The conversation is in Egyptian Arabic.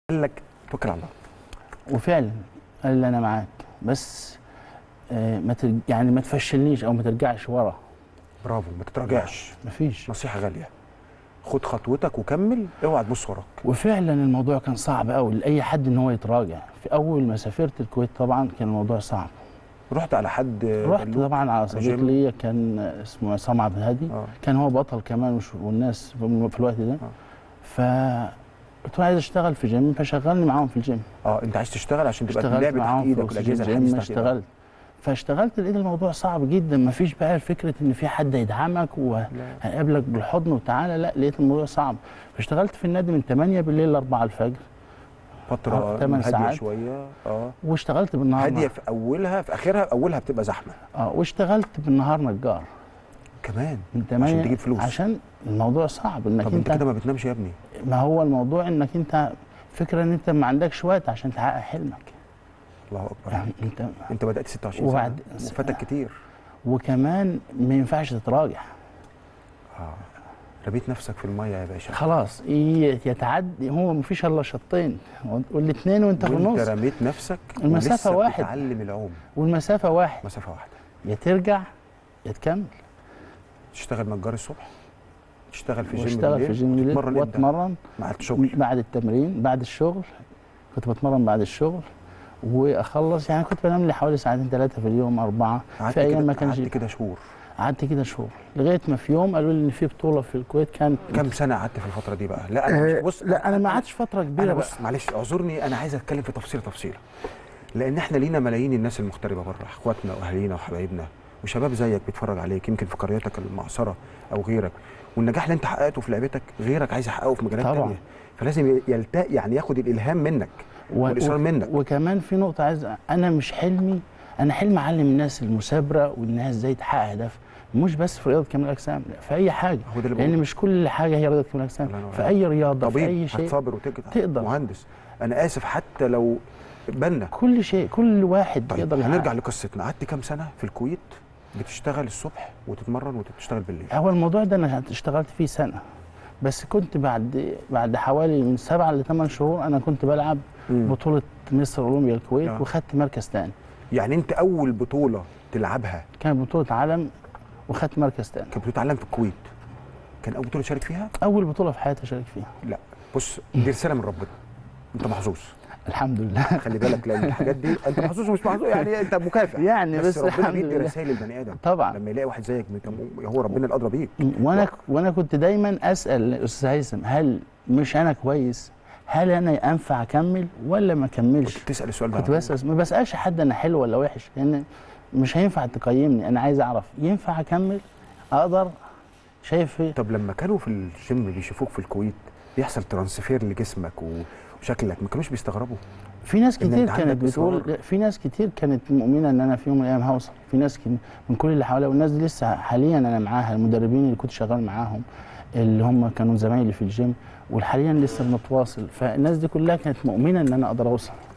قال لك توكل على الله وفعلا قال لي انا معاك بس آه، ما ترج... يعني ما تفشلنيش او ما ترجعش ورا برافو ما تتراجعش مفيش نصيحه غاليه خد خطوتك وكمل اوعى تبص وراك وفعلا الموضوع كان صعب قوي لاي حد ان هو يتراجع في اول ما سافرت الكويت طبعا كان الموضوع صعب رحت على حد رحت بلوك؟ طبعا على صديق جيم؟ ليا كان اسمه عصام عبد الهادي اه كان هو بطل كمان وش- والناس في في الوقت ده ف قلت له عايز اشتغل في جيم فشغلني معاهم في الجيم اه انت عايز تشتغل عشان تبقى اشتغلت اللعب تحت معاهم في ايدك أكسجين والاجهزه جيم الحديثه تحت إيدك. اشتغلت فاشتغلت لقيت الموضوع صعب جدا مفيش بقى فكره ان في حد يدعمك وهيقابلك بالحضن وتعالى لا لقيت الموضوع صعب فاشتغلت في النادي من 8 بالليل ل 4 الفجر فتره آه، تمن هاديه ساعات. شويه اه واشتغلت بالنهار هاديه في اولها في اخرها اولها بتبقى زحمه اه واشتغلت بالنهار نجار كمان من 8 عشان تجيب فلوس. عشان الموضوع صعب انك طب انت انت كده ما بتنامش يا ابني ما هو الموضوع انك انت فكره ان انت ما عندكش وقت عشان تحقق حلمك الله اكبر يعني انت انت بدات 26 وبعد- سنه وفاتك كتير وكمان ما ينفعش تتراجع اه رميت نفسك في الميه يا باشا خلاص ي- يتعدي هو ما فيش الا شطين والاثنين وانت في وانت النص رميت نفسك المسافة ولسه واحد. بتتعلم العوم والمسافه واحد مسافه واحده يا ترجع يا تكمل تشتغل نجار الصبح تشتغل في جيم واشتغل بالليل في جيم بالليل تتمرن امتى؟ واتمرن مع الشغل بعد التمرين بعد الشغل كنت بتمرن بعد الشغل واخلص يعني كنت بنام لي حوالي ساعتين ثلاثه في اليوم اربعه قعدت في ايام كده- ما كانش قعدت كده شهور قعدت كده شهور لغايه ما في يوم قالوا لي ان في بطوله في الكويت كان كم سنه قعدت في الفتره دي بقى لا انا آه، مش بص لا انا ما قعدتش فتره كبيره انا بقى بص معلش اعذرني انا عايز اتكلم في تفصيل تفصيل لان احنا لينا ملايين الناس المغتربه بره اخواتنا واهالينا وحبايبنا وشباب زيك بيتفرج عليك يمكن في قريتك المعصره او غيرك والنجاح اللي انت حققته في لعبتك غيرك عايز يحققه في مجالات طبعاً. تانية فلازم يلتا يعني ياخد الالهام منك و- والاصرار و- منك وكمان في نقطه عايز انا مش حلمي انا حلمي اعلم الناس المثابره وانها ازاي تحقق هدف مش بس في رياضه كمال الاجسام لا في اي حاجه هو ده اللي لان بقوله. مش كل حاجه هي رياضه كمال الاجسام الله ينور في عليك. اي رياضه في طبيب اي شيء هتصبر وتقدر تقدر. مهندس انا اسف حتى لو بنا كل شيء كل واحد طيب يقدر هنرجع يحقق. لقصتنا قعدت كام سنه في الكويت بتشتغل الصبح وتتمرن وتشتغل بالليل هو الموضوع ده انا اشتغلت فيه سنه بس كنت بعد بعد حوالي من سبعة لثمان شهور انا كنت بلعب مم. بطوله مصر اولمبيا الكويت آه. وخدت مركز ثاني يعني انت اول بطوله تلعبها كانت بطوله عالم وخدت مركز ثاني كانت بتتعلم في الكويت كان اول بطوله تشارك فيها اول بطوله في حياتي اشارك فيها لا بص دي رساله من ربنا انت محظوظ الحمد لله خلي بالك لان الحاجات دي انت محظوظ ومش محظوظ يعني انت مكافح يعني بس ربنا الحمد بيدي لله. رسائل للبني ادم طبعا لما يلاقي واحد زيك مت- هو ربنا الادرى بيك وانا وانا كنت دايما اسال استاذ هيثم هل مش انا كويس هل انا انفع اكمل ولا ما اكملش كنت تسال السؤال ده كنت على بسال ما بسالش حد انا حلو ولا وحش لان مش هينفع تقيمني انا عايز اعرف ينفع اكمل اقدر شايف إيه؟ طب لما كانوا في الجيم بيشوفوك في الكويت بيحصل ترانسفير لجسمك وشكلك ما كانوش بيستغربوا في ناس إن كتير أنت كانت عندك بتقول إصرار. في ناس كتير كانت مؤمنه ان انا في يوم من الايام هوصل في ناس ك- من كل اللي حواليا والناس دي لسه حاليا انا معاها المدربين اللي كنت شغال معاهم اللي هم كانوا زمايلي في الجيم وحاليا لسه بنتواصل فالناس دي كلها كانت مؤمنه ان انا اقدر اوصل